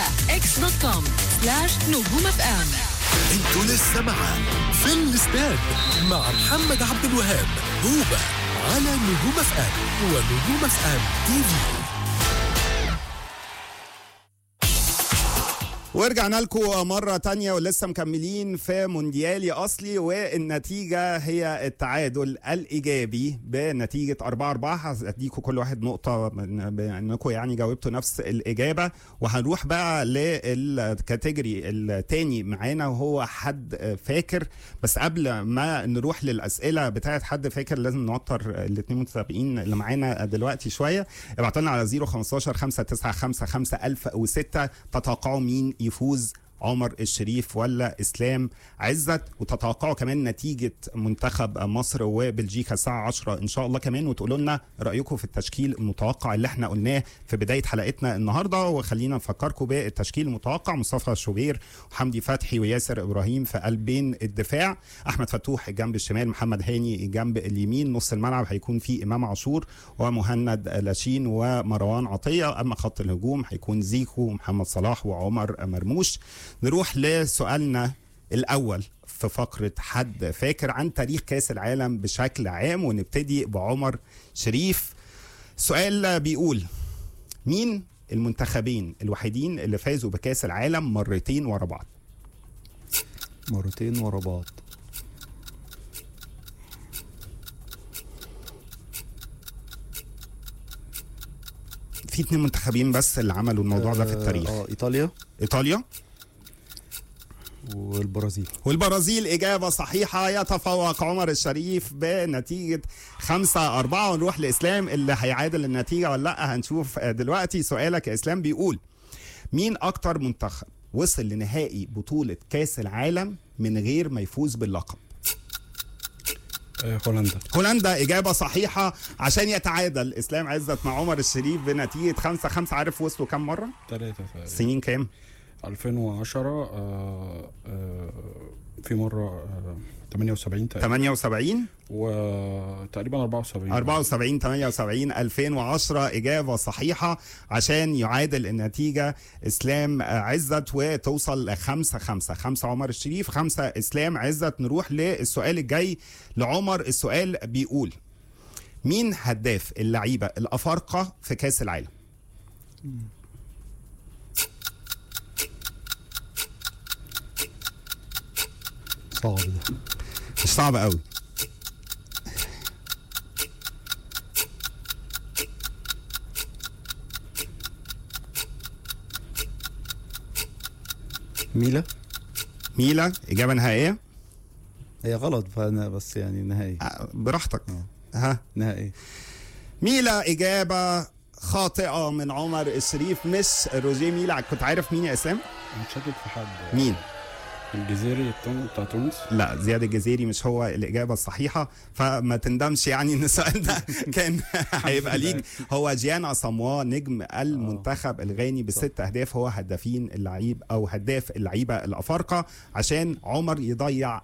اكس دوت كوم سلاش نجوم اف ام انتوا لسه مع في الاستاد مع محمد عبد الوهاب هوبا على نجوم اف ام ونجوم اف ام تي في ورجعنا لكم مرة تانية ولسه مكملين في مونديالي أصلي والنتيجة هي التعادل الإيجابي بنتيجة 4 4 هديكم كل واحد نقطة من- بأنكم يعني جاوبتوا نفس الإجابة وهنروح بقى للكاتيجوري التاني معانا وهو حد فاكر بس قبل ما نروح للأسئلة بتاعت حد فاكر لازم نوتر الاثنين متسابقين اللي معانا دلوقتي شوية ابعتوا لنا على 015 595 1006 تتوقعوا مين يفوز عمر الشريف ولا اسلام عزت وتتوقعوا كمان نتيجه منتخب مصر وبلجيكا الساعه 10 ان شاء الله كمان وتقولوا لنا رايكم في التشكيل المتوقع اللي احنا قلناه في بدايه حلقتنا النهارده وخلينا نفكركم بالتشكيل المتوقع مصطفى شوبير وحمدي فتحي وياسر ابراهيم في قلبين الدفاع احمد فتوح الجنب الشمال محمد هاني الجنب اليمين نص الملعب هيكون فيه امام عاشور ومهند لاشين ومروان عطيه اما خط الهجوم هيكون زيكو ومحمد صلاح وعمر مرموش نروح لسؤالنا الاول في فقره حد فاكر عن تاريخ كاس العالم بشكل عام ونبتدي بعمر شريف سؤال بيقول مين المنتخبين الوحيدين اللي فازوا بكاس العالم مرتين ورا بعض مرتين ورا بعض في اتنين منتخبين بس اللي عملوا الموضوع ده في التاريخ اه ايطاليا ايطاليا والبرازيل والبرازيل إجابة صحيحة يتفوق عمر الشريف بنتيجة خمسة أربعة ونروح لإسلام اللي هيعادل النتيجة ولا لأ هنشوف دلوقتي سؤالك يا إسلام بيقول مين أكتر منتخب وصل لنهائي بطولة كأس العالم من غير ما يفوز باللقب آه هولندا هولندا إجابة صحيحة عشان يتعادل إسلام عزت مع عمر الشريف بنتيجة خمسة خمسة عارف وصلوا كام مرة؟ ثلاثة تقريبا سنين كام؟ 2010 آه آه في مرة آه 78 تقريبا 78 وتقريبا 74 74 78 2010 إجابة صحيحة عشان يعادل النتيجة إسلام عزت وتوصل لخمسة خمسة خمسة عمر الشريف خمسة إسلام عزت نروح للسؤال الجاي لعمر السؤال بيقول مين هداف اللعيبة الأفارقة في كأس العالم؟ صعب ده مش صعب قوي ميلا ميلا إجابة نهائية هي غلط فانا بس يعني نهائي آه، براحتك ها نهائي ميلا إجابة خاطئة من عمر الشريف مش روجيه ميلا كنت عارف مين يا إسلام؟ انا شاكك في حد مين؟ الجزيري التون- بتاع تونس لا زياد الجزيري مش هو الإجابة الصحيحة فما تندمش يعني إن السؤال ده كان هيبقى ليك هو جيان أساموا نجم المنتخب الغاني بست أهداف هو هدافين اللعيب أو هداف اللعيبة الأفارقة عشان عمر يضيع